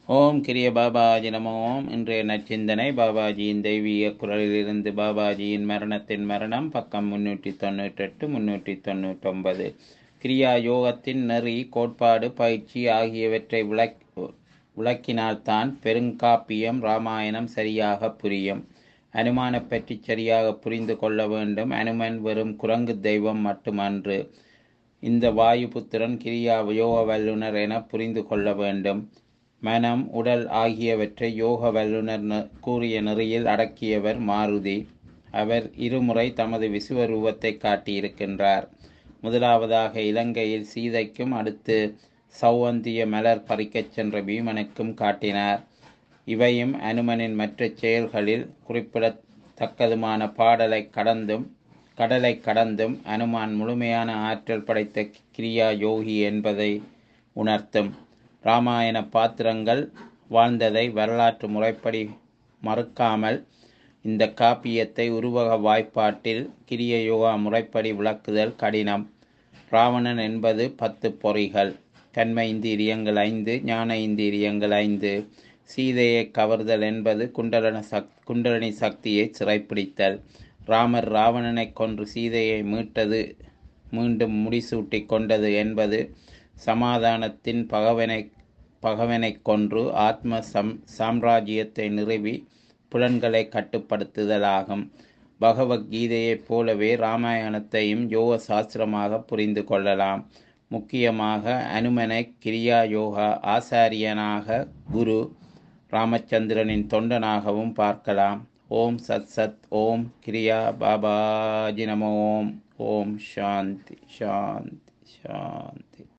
ஓம் கிரிய பாபாஜி நம ஓம் இன்றைய நச்சிந்தனை பாபாஜியின் தெய்வீக குரலிலிருந்து பாபாஜியின் மரணத்தின் மரணம் பக்கம் முன்னூற்றி தொண்ணூற்றெட்டு முன்னூற்றி தொண்ணூற்றொன்பது கிரியா யோகத்தின் நெறி கோட்பாடு பயிற்சி ஆகியவற்றை விளக் விளக்கினால்தான் பெருங்காப்பியம் ராமாயணம் சரியாக புரியும் அனுமானை பற்றி சரியாக புரிந்து கொள்ள வேண்டும் அனுமன் வெறும் குரங்கு தெய்வம் மட்டுமன்று இந்த வாயுபுத்திரன் கிரியா யோக வல்லுனர் என புரிந்து கொள்ள வேண்டும் மனம் உடல் ஆகியவற்றை யோக வல்லுனர் கூறிய நெறியில் அடக்கியவர் மாருதி அவர் இருமுறை தமது விசுவரூபத்தை காட்டியிருக்கின்றார் முதலாவதாக இலங்கையில் சீதைக்கும் அடுத்து சௌவந்திய மலர் பறிக்கச் சென்ற பீமனுக்கும் காட்டினார் இவையும் அனுமனின் மற்ற செயல்களில் குறிப்பிடத்தக்கதுமான பாடலை கடந்தும் கடலை கடந்தும் அனுமான் முழுமையான ஆற்றல் படைத்த கிரியா யோகி என்பதை உணர்த்தும் இராமாயண பாத்திரங்கள் வாழ்ந்ததை வரலாற்று முறைப்படி மறுக்காமல் இந்த காப்பியத்தை உருவக வாய்ப்பாட்டில் கிரிய யோகா முறைப்படி விளக்குதல் கடினம் ராவணன் என்பது பத்து பொறிகள் கண்ம இந்திரியங்கள் ஐந்து ஞான இந்திரியங்கள் ஐந்து சீதையை கவர்தல் என்பது குண்டலன சக் குண்டலனி சக்தியை சிறைப்பிடித்தல் ராமர் ராவணனை கொன்று சீதையை மீட்டது மீண்டும் முடிசூட்டி கொண்டது என்பது சமாதானத்தின் பகவனை பகவனை கொன்று ஆத்ம சம் சாம்ராஜ்யத்தை நிறுவி புலன்களை கட்டுப்படுத்துதலாகும் பகவத்கீதையைப் போலவே இராமாயணத்தையும் யோக சாஸ்திரமாக புரிந்து கொள்ளலாம் முக்கியமாக அனுமனை கிரியா யோகா ஆசாரியனாக குரு ராமச்சந்திரனின் தொண்டனாகவும் பார்க்கலாம் ஓம் சத் சத் ஓம் கிரியா பாபாஜி நம ஓம் ஓம் சாந்தி சாந்தி சாந்தி